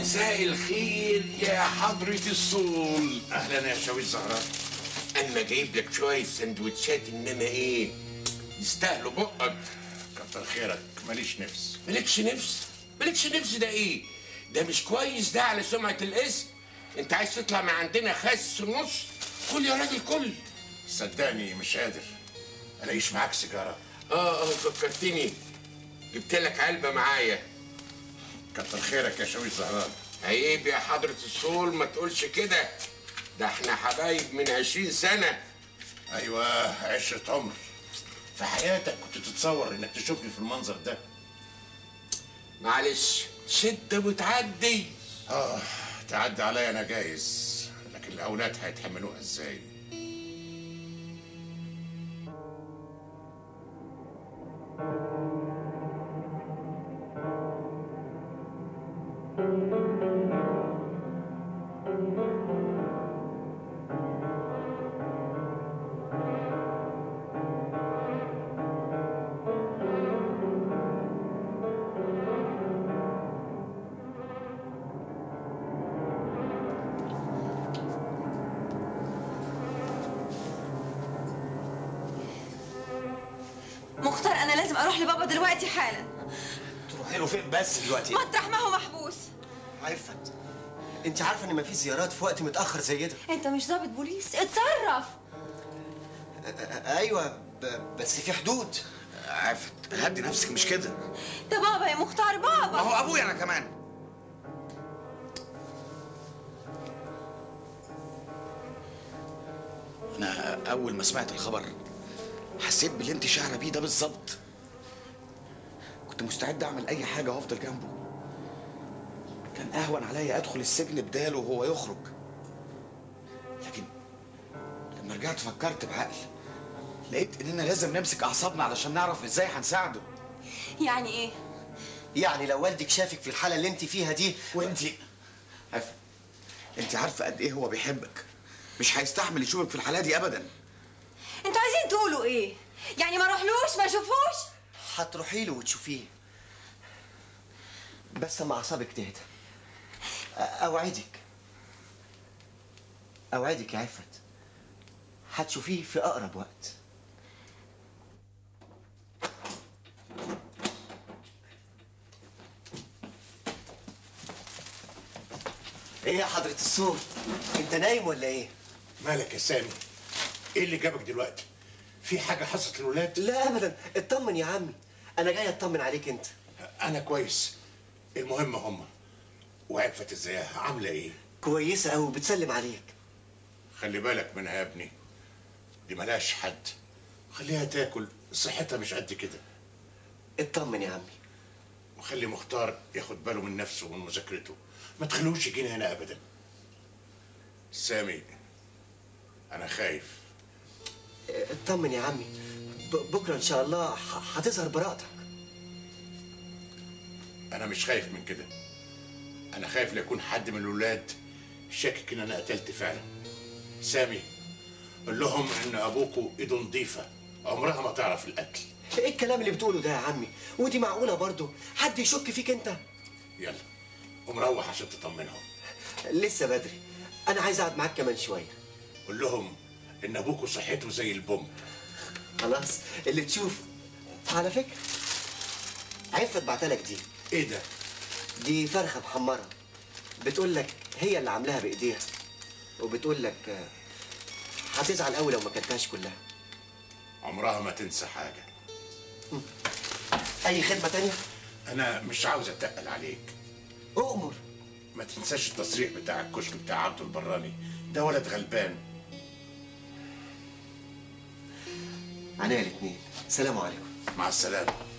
مساء الخير يا حضرة الصول اهلا يا شاوي الزهراء اما جايب لك شوية سندوتشات انما ايه يستاهلوا بقك كتر خيرك ماليش نفس مالكش نفس مالكش نفس ده ايه ده مش كويس ده على سمعة الاسم انت عايز تطلع من عندنا خاسس النص كل يا راجل كل صدقني مش قادر الاقيش معاك سيجاره اه اه فكرتني جبت لك علبة معايا كتر خيرك يا شاوي الزهراء عيب يا حضرة الصول ما تقولش كده ده احنا حبايب من عشرين سنة ايوه عشره عمر في حياتك كنت تتصور انك تشوفني في المنظر ده معلش شدة وتعدي اه تعدي عليا انا جايز لكن الاولاد هيتحملوها ازاي مختار انا لازم اروح لبابا دلوقتي حالا تروحي له فين بس دلوقتي مطرح ما هو محبوس عفت انت عارفه ان مفيش زيارات في وقت متاخر زي ده انت مش ضابط بوليس اتصرف أ- أ- ايوه ب- بس في حدود عفت هدي نفسك مش كده ده بابا يا مختار ما بابا هو ابويا انا كمان انا اول ما سمعت الخبر حسيت باللي انت شاعره بيه ده بالظبط كنت مستعد اعمل اي حاجه وافضل جنبه كان اهون عليا ادخل السجن بداله وهو يخرج لكن لما رجعت فكرت بعقل لقيت اننا لازم نمسك اعصابنا علشان نعرف ازاي هنساعده يعني ايه يعني لو والدك شافك في الحاله اللي انت فيها دي وانت عارفه انت عارفه قد ايه هو بيحبك مش هيستحمل يشوفك في الحاله دي ابدا انتوا عايزين تقولوا ايه يعني ما اروحلوش ما اشوفوش هتروحي له وتشوفيه بس اما اعصابك تهدى أ- اوعدك اوعدك يا عفت هتشوفيه في اقرب وقت ايه يا حضرة الصوت انت نايم ولا ايه مالك يا سامي ايه اللي جابك دلوقتي في حاجه حصلت للولاد لا ابدا اطمن يا عمي انا جاي اطمن عليك انت انا كويس المهم هم وعفت ازيها عامله ايه كويسه قوي بتسلم عليك خلي بالك منها يا ابني دي ملهاش حد خليها تاكل صحتها مش قد كده اطمن يا عمي وخلي مختار ياخد باله من نفسه ومن مذاكرته ما تخلوش يجينا هنا ابدا سامي انا خايف اطمن يا عمي ب- بكره ان شاء الله ح- هتظهر براءتك انا مش خايف من كده انا خايف لا يكون حد من الولاد شاكك ان انا قتلت فعلا سامي قول لهم ان ابوكوا ايده نظيفه عمرها ما تعرف القتل ايه الكلام اللي بتقوله ده يا عمي ودي معقوله برضه حد يشك فيك انت يلا قوم روح عشان تطمنهم لسه بدري انا عايز اقعد معاك كمان شويه قول لهم ان ابوكوا صحته زي البومب خلاص اللي تشوف على فكره عفت بعتلك دي ايه ده دي فرخه محمره بتقول لك هي اللي عاملاها بايديها وبتقول لك آه، هتزعل قوي لو ما كلتهاش كلها عمرها ما تنسى حاجه اي خدمه تانية انا مش عاوز اتقل عليك اؤمر ما تنساش التصريح بتاع الكشك بتاع عبده البراني ده ولد غلبان عينيا الاثنين سلام عليكم مع السلامه